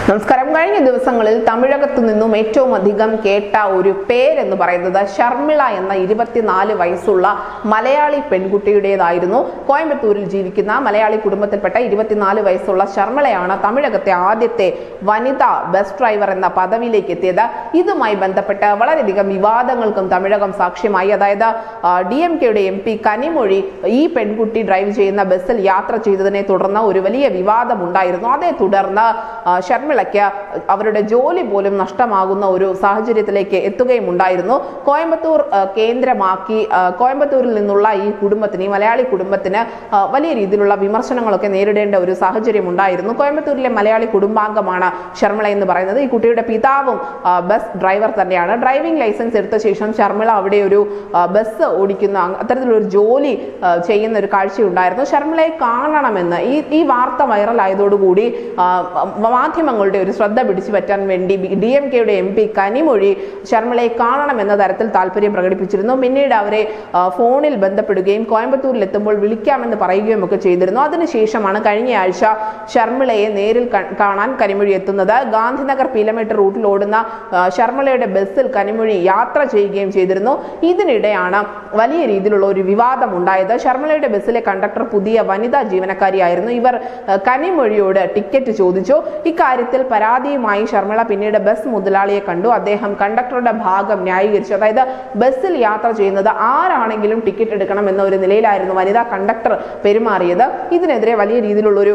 നമസ്കാരം കഴിഞ്ഞ ദിവസങ്ങളിൽ തമിഴകത്തു നിന്നും ഏറ്റവും അധികം കേട്ട ഒരു പേരെന്ന് പറയുന്നത് ഷർമിള എന്ന ഇരുപത്തിനാല് വയസ്സുള്ള മലയാളി പെൺകുട്ടിയുടേതായിരുന്നു കോയമ്പത്തൂരിൽ ജീവിക്കുന്ന മലയാളി കുടുംബത്തിൽപ്പെട്ട ഇരുപത്തിനാല് വയസ്സുള്ള ഷർമിളയാണ് തമിഴകത്തെ ആദ്യത്തെ വനിതാ ബസ് ഡ്രൈവർ എന്ന പദവിയിലേക്ക് എത്തിയത് ഇതുമായി ബന്ധപ്പെട്ട് വളരെയധികം വിവാദങ്ങൾക്കും തമിഴകം സാക്ഷ്യമായി അതായത് ഡി എം കെയുടെ എം പി കനിമൊഴി ഈ പെൺകുട്ടി ഡ്രൈവ് ചെയ്യുന്ന ബസ്സിൽ യാത്ര ചെയ്തതിനെ തുടർന്ന് ഒരു വലിയ വിവാദമുണ്ടായിരുന്നു അതേ തുടർന്ന് ആ, ഷർമിളയ്ക്ക് അവരുടെ ജോലി പോലും നഷ്ടമാകുന്ന ഒരു സാഹചര്യത്തിലേക്ക് എത്തുകയും ഉണ്ടായിരുന്നു കോയമ്പത്തൂർ ആ, കേന്ദ്രമാക്കി ആ, കോയമ്പത്തൂരിൽ നിന്നുള്ള ഈ കുടുംബത്തിന് ഈ മലയാളി കുടുംബത്തിന് ആ, വലിയ രീതിയിലുള്ള വിമർശനങ്ങളൊക്കെ നേരിടേണ്ട ഒരു സാഹചര്യം ഉണ്ടായിരുന്നു കോയമ്പത്തൂരിലെ മലയാളി കുടുംബാംഗമാണ് ഷർമിള എന്ന് പറയുന്നത് ഈ കുട്ടിയുടെ പിതാവും ആ, ബസ് ഡ്രൈവർ തന്നെയാണ് ഡ്രൈവിംഗ് ലൈസൻസ് എടുത്ത ശേഷം ഷർമിള അവിടെ ഒരു ആ, ബസ് ഓടിക്കുന്ന അങ് അത്തരത്തിലൊരു ജോലി ആ, ചെയ്യുന്ന ഒരു കാഴ്ചയുണ്ടായിരുന്നു ഷർമിളയെ കാണണമെന്ന് ഈ ഈ വാർത്ത വൈറലായതോടുകൂടി ആ, മാധ്യമങ്ങളുടെ ഒരു ശ്രദ്ധ പിടിച്ചു പറ്റാൻ വേണ്ടി ഡി എം കെയുടെ എം പി കനിമൊഴി ഷർമിളയെ കാണണമെന്ന തരത്തിൽ താല്പര്യം പ്രകടിപ്പിച്ചിരുന്നു പിന്നീട് അവരെ ആ, ഫോണിൽ ബന്ധപ്പെടുകയും കോയമ്പത്തൂരിൽ എത്തുമ്പോൾ വിളിക്കാമെന്ന് പറയുകയും ഒക്കെ ചെയ്തിരുന്നു അതിനുശേഷമാണ് കഴിഞ്ഞ ആഴ്ച ഷർമിളയെ നേരിൽ ക- കാണാൻ കനിമൊഴി എത്തുന്നത് ഗാന്ധിനഗർ കിലോമീറ്റർ റൂട്ടിൽ ഓടുന്ന ആ, ഷർമിളയുടെ ബസ്സിൽ കനിമൊഴി യാത്ര ചെയ്യുകയും ചെയ്തിരുന്നു ഇതിനിടെയാണ് വലിയ രീതിയിലുള്ള ഒരു വിവാദം ഉണ്ടായത് ഷർമിളയുടെ ബസ്സിലെ കണ്ടക്ടർ പുതിയ വനിതാ ജീവനക്കാരിയായിരുന്നു ഇവർ ആ, കനിമൊഴിയോട് ടിക്കറ്റ് ചോദിച്ചു ഇക്കാര്യത്തിൽ പരാതിയുമായി ഷർമിള പിന്നീട് ബസ് മുതലാളിയെ കണ്ടു അദ്ദേഹം കണ്ടക്ടറുടെ ഭാഗം ന്യായീകരിച്ചു അതായത് ബസ്സിൽ യാത്ര ചെയ്യുന്നത് ആരാണെങ്കിലും ടിക്കറ്റ് എടുക്കണം എന്ന ഒരു നിലയിലായിരുന്നു വനിതാ കണ്ടക്ടർ പെരുമാറിയത് ഇതിനെതിരെ വലിയ രീതിയിലുള്ളൊരു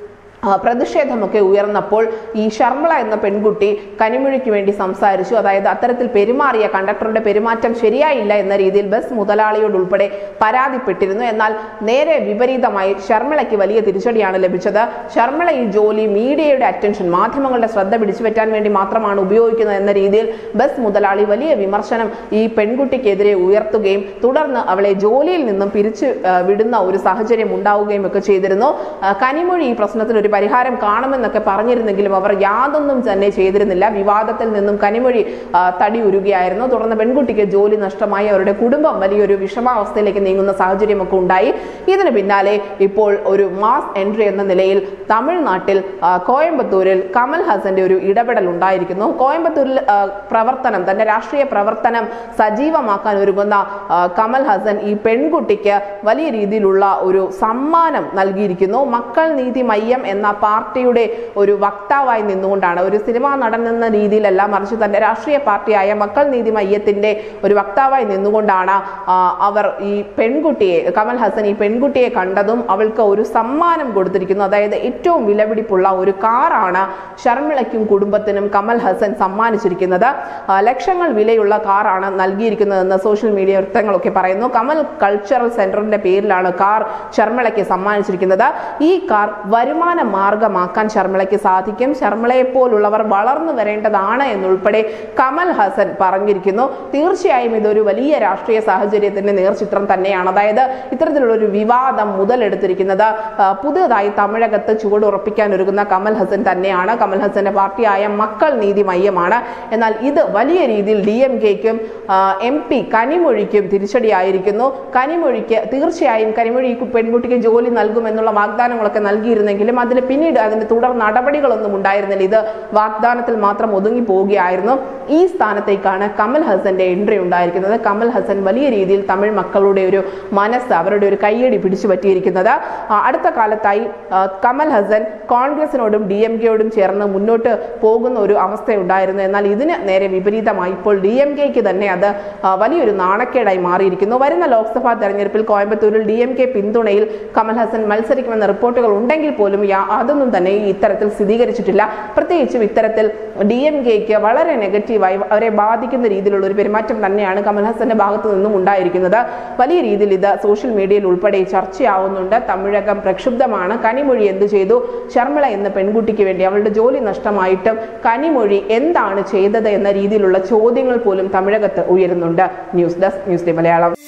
ആ, പ്രതിഷേധമൊക്കെ ഉയർന്നപ്പോൾ ഈ ശർമ്മള എന്ന പെൺകുട്ടി കനിമൊഴിക്ക് വേണ്ടി സംസാരിച്ചു അതായത് അത്തരത്തിൽ പെരുമാറിയ കണ്ടക്ടറുടെ പെരുമാറ്റം ശരിയായില്ല എന്ന രീതിയിൽ ബസ് മുതലാളിയോട് ഉൾപ്പെടെ പരാതിപ്പെട്ടിരുന്നു എന്നാൽ നേരെ വിപരീതമായി ശർമ്മിളയ്ക്ക് വലിയ തിരിച്ചടിയാണ് ലഭിച്ചത് ശർമ്മിള ഈ ജോലി മീഡിയയുടെ അറ്റൻഷൻ മാധ്യമങ്ങളുടെ ശ്രദ്ധ പിടിച്ചുപറ്റാൻ വേണ്ടി മാത്രമാണ് ഉപയോഗിക്കുന്നത് എന്ന രീതിയിൽ ബസ് മുതലാളി വലിയ വിമർശനം ഈ പെൺകുട്ടിക്കെതിരെ ഉയർത്തുകയും തുടർന്ന് അവളെ ജോലിയിൽ നിന്നും പിരിച്ചു ആ, വിടുന്ന ഒരു സാഹചര്യം ഉണ്ടാവുകയും ഒക്കെ ചെയ്തിരുന്നു ആ, കനിമൊഴി ഈ പ്രശ്നത്തിൽ ഒരു പരിഹാരം കാണുമെന്നൊക്കെ പറഞ്ഞിരുന്നെങ്കിലും അവർ യാതൊന്നും തന്നെ ചെയ്തിരുന്നില്ല വിവാദത്തിൽ നിന്നും കനിമൊഴി ആ, തടി ഉരുകയായിരുന്നു തുടർന്ന് പെൺകുട്ടിക്ക് ജോലി നഷ്ടമായി അവരുടെ കുടുംബം വലിയൊരു വിഷമാവസ്ഥയിലേക്ക് നീങ്ങുന്ന സാഹചര്യമൊക്കെ ഉണ്ടായി ഇതിന് പിന്നാലെ ഇപ്പോൾ ഒരു മാസ് എൻട്രി എന്ന നിലയിൽ തമിഴ്നാട്ടിൽ ആ, കോയമ്പത്തൂരിൽ കമൽ ഹസന്റെ ഒരു ഇടപെടൽ ഉണ്ടായിരിക്കുന്നു കോയമ്പത്തൂരിൽ ആ, പ്രവർത്തനം തന്റെ രാഷ്ട്രീയ പ്രവർത്തനം സജീവമാക്കാൻ ഒരുങ്ങുന്ന ആ, കമൽ ഹസൻ ഈ പെൺകുട്ടിക്ക് വലിയ രീതിയിലുള്ള ഒരു സമ്മാനം നൽകിയിരിക്കുന്നു മക്കൾ നീതി മയ്യം എന്ന പാർട്ടിയുടെ ഒരു വക്താവായി നിന്നുകൊണ്ടാണ് ഒരു സിനിമാ നടൻ എന്ന രീതിയിലല്ല മറിച്ച് തന്റെ രാഷ്ട്രീയ പാർട്ടിയായ മക്കൾ നീതി മയ്യത്തിന്റെ ഒരു വക്താവായി നിന്നുകൊണ്ടാണ് ആ, അവർ ഈ പെൺകുട്ടിയെ കമൽ ഹസൻ ഈ പെൺകുട്ടിയെ കണ്ടതും അവൾക്ക് ഒരു സമ്മാനം കൊടുത്തിരിക്കുന്നു അതായത് ഏറ്റവും വിലപിടിപ്പുള്ള ഒരു കാറാണ് ഷർമിളയ്ക്കും കുടുംബത്തിനും കമൽ ഹസൻ സമ്മാനിച്ചിരിക്കുന്നത് ആ, ലക്ഷങ്ങൾ വിലയുള്ള കാറാണ് നൽകിയിരിക്കുന്നതെന്ന് സോഷ്യൽ മീഡിയ വൃത്തങ്ങളൊക്കെ പറയുന്നു കമൽ കൾച്ചറൽ സെന്ററിന്റെ പേരിലാണ് കാർ ഷർമിളയ്ക്ക് സമ്മാനിച്ചിരിക്കുന്നത് ഈ കാർ വരുമാന മാർഗമാക്കാൻ ഷർമിളയ്ക്ക് സാധിക്കും ഷർമിളയെ പോലുള്ളവർ വളർന്നു വരേണ്ടതാണ് എന്നുൾപ്പെടെ കമൽ ഹസൻ പറഞ്ഞിരിക്കുന്നു തീർച്ചയായും ഇതൊരു വലിയ രാഷ്ട്രീയ സാഹചര്യത്തിന്റെ നേർചിത്രം തന്നെയാണ് അതായത് ഇത്തരത്തിലുള്ള ഒരു വിവാദം മുതലെടുത്തിരിക്കുന്നത് ആ, പുതുതായി തമിഴകത്ത് ചുവടുറപ്പിക്കാൻ ഒരുങ്ങുന്ന കമൽ ഹസൻ തന്നെയാണ് കമൽ ഹസന്റെ പാർട്ടിയായ മക്കൾ നീതി മയ്യമാണ് എന്നാൽ ഇത് വലിയ രീതിയിൽ ഡി എം കെക്കും എം പി കനിമൊഴിക്കും തിരിച്ചടിയായിരിക്കുന്നു കനിമൊഴിക്ക് തീർച്ചയായും കനിമൊഴി ഈ പെൺകുട്ടിക്ക് ജോലി നൽകുമെന്നുള്ള വാഗ്ദാനങ്ങളൊക്കെ നൽകിയിരുന്നെങ്കിലും അതിന് പിന്നീട് അതിന്റെ തുടർ നടപടികളൊന്നും ഉണ്ടായിരുന്നില്ല ഇത് വാഗ്ദാനത്തിൽ മാത്രം ഒതുങ്ങി പോവുകയായിരുന്നു ഈ സ്ഥാനത്തേക്കാണ് കമൽ ഹസന്റെ എൻട്രി ഉണ്ടായിരിക്കുന്നത് കമൽ ഹസൻ വലിയ രീതിയിൽ തമിഴ് മക്കളുടെ ഒരു മനസ്സ് അവരുടെ ഒരു കയ്യടി പിടിച്ചു പറ്റിയിരിക്കുന്നത് ആ, അടുത്ത കാലത്തായി ആ, കമൽ ഹസൻ കോൺഗ്രസിനോടും ഡി എം കെയോടും ചേർന്ന് മുന്നോട്ട് പോകുന്ന ഒരു അവസ്ഥയുണ്ടായിരുന്നു എന്നാൽ ഇതിന് നേരെ വിപരീതമായി ഇപ്പോൾ ഡി എം കെക്ക് തന്നെ അത് ആ, വലിയൊരു നാണക്കേടായി മാറിയിരിക്കുന്നു വരുന്ന ലോക്സഭാ തെരഞ്ഞെടുപ്പിൽ കോയമ്പത്തൂരിൽ ഡി എം കെ പിന്തുണയിൽ കമൽ ഹസൻ മത്സരിക്കുമെന്ന റിപ്പോർട്ടുകൾ ഉണ്ടെങ്കിൽ പോലും യാ- അതൊന്നും തന്നെ ഈ ഇത്തരത്തിൽ സ്ഥിരീകരിച്ചിട്ടില്ല പ്രത്യേകിച്ചും ഇത്തരത്തിൽ ഡി എം കെക്ക് വളരെ നെഗറ്റീവായി അവരെ ബാധിക്കുന്ന രീതിയിലുള്ള ഒരു പെരുമാറ്റം തന്നെയാണ് കമൽ ഹസന്റെ ഭാഗത്തു നിന്നും ഉണ്ടായിരിക്കുന്നത് വലിയ രീതിയിൽ ഇത് സോഷ്യൽ മീഡിയയിൽ ഉൾപ്പെടെ ചർച്ചയാവുന്നുണ്ട് തമിഴകം പ്രക്ഷുബ്ധമാണ് കനിമൊഴി എന്ത് ചെയ്തു ശർമിള എന്ന പെൺകുട്ടിക്ക് വേണ്ടി അവളുടെ ജോലി നഷ്ടമായിട്ടും കനിമൊഴി എന്താണ് ചെയ്തത് എന്ന രീതിയിലുള്ള ചോദ്യങ്ങൾ പോലും തമിഴകത്ത് ഉയരുന്നുണ്ട് news desk news day Malayalam